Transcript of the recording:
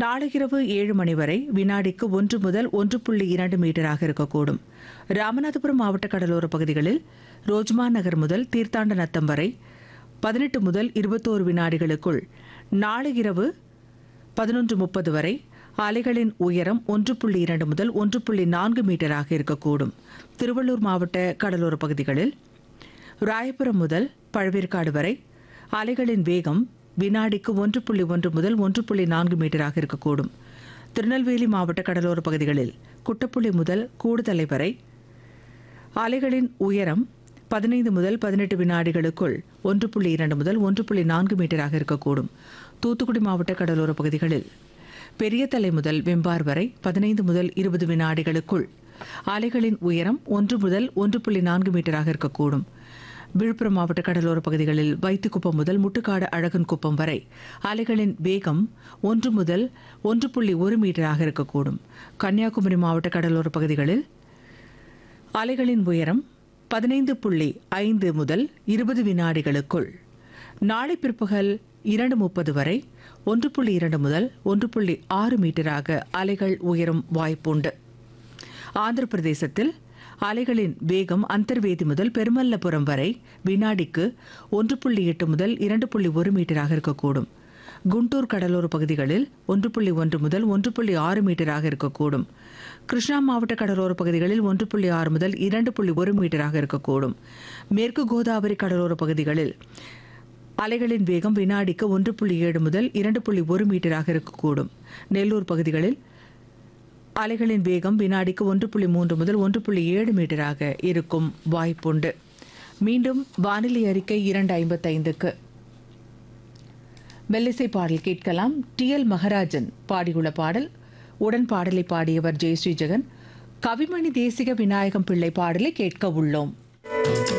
நாளை இரவு ஏழு மணி வரை வினாடிக்கு ஒன்று முதல் ஒன்று புள்ளி இரண்டு மீட்டராக இருக்கக்கூடும் ராமநாதபுரம் மாவட்ட கடலோர பகுதிகளில் ரோஜ்மா நகர் முதல் தீர்த்தாண்ட நத்தம் வரை பதினெட்டு முதல் இருபத்தோரு வினாடிகளுக்குள் நாளை இரவு பதினொன்று முப்பது வரை அலைகளின் உயரம் ஒன்று புள்ளி இரண்டு முதல் ஒன்று புள்ளி நான்கு மீட்டராக இருக்கக்கூடும் திருவள்ளூர் மாவட்ட கடலோர பகுதிகளில் ராயபுரம் முதல் பழவேற்காடு வரை அலைகளின் வேகம் வினாடிக்கு ஒன்று புள்ளி ஒன்று முதல் ஒன்று புள்ளி நான்கு மீட்டராக இருக்கக்கூடும் திருநெல்வேலி மாவட்ட கடலோர பகுதிகளில் குட்டப்புள்ளி முதல் கூடுதலை வரை அலைகளின் உயரம் பதினைந்து முதல் பதினெட்டு வினாடிகளுக்குள் ஒன்று புள்ளி இரண்டு முதல் ஒன்று புள்ளி நான்கு மீட்டராக இருக்கக்கூடும் தூத்துக்குடி மாவட்ட கடலோர பகுதிகளில் பெரிய தலை முதல் வெம்பார் வரை பதினைந்து முதல் இருபது வினாடிகளுக்குள் அலைகளின் உயரம் ஒன்று முதல் ஒன்று புள்ளி நான்கு மீட்டராக இருக்கக்கூடும் விழுப்புரம் மாவட்ட கடலோர பகுதிகளில் வைத்துக்குப்பம் முதல் முட்டுக்காடு அழகன் குப்பம் வரை அலைகளின் வேகம் ஒன்று முதல் ஒன்று புள்ளி ஒரு மீட்டராக இருக்கக்கூடும் கன்னியாகுமரி மாவட்ட கடலோர பகுதிகளில் அலைகளின் உயரம் பதினைந்து புள்ளி ஐந்து முதல் இருபது வினாடிகளுக்குள் நாளை பிற்பகல் இரண்டு முப்பது வரை ஒன்று புள்ளி இரண்டு முதல் ஒன்று புள்ளி ஆறு மீட்டராக அலைகள் உயரும் வாய்ப்புண்டு ஆந்திர பிரதேசத்தில் அலைகளின் வேகம் அந்தர்வேதி முதல் பெருமல்லபுரம் வரை வினாடிக்கு ஒன்று புள்ளி எட்டு முதல் இரண்டு புள்ளி ஒரு மீட்டராக இருக்கக்கூடும் குண்டூர் கடலோர பகுதிகளில் ஒன்று புள்ளி ஒன்று முதல் ஒன்று புள்ளி ஆறு மீட்டராக இருக்கக்கூடும் கிருஷ்ணா மாவட்ட கடலோர பகுதிகளில் ஒன்று புள்ளி ஆறு முதல் இரண்டு புள்ளி ஒரு மீட்டராக இருக்கக்கூடும் மேற்கு கோதாவரி கடலோர பகுதிகளில் அலைகளின் வேகம் வினாடிக்கு ஒன்று புள்ளி ஏழு முதல் இரண்டு புள்ளி ஒரு மீட்டராக இருக்கக்கூடும் நெல்லூர் பகுதிகளில் அலைகளின் வேகம் வினாடிக்கு ஒன்று புள்ளி மூன்று முதல் ஒன்று புள்ளி ஏழு மீட்டராக இருக்கும் வாய்ப்புண்டு மீண்டும் வானிலை அறிக்கை இரண்டு ஐம்பத்தைந்துக்கு மெல்லிசை பாடல் கேட்கலாம் டி எல் மகராஜன் பாடியுள்ள பாடல் உடன் பாடலை பாடியவர் ஜெயஸ்ரீ ஜெகன் கவிமணி தேசிக விநாயகம் பிள்ளை பாடலை கேட்க உள்ளோம்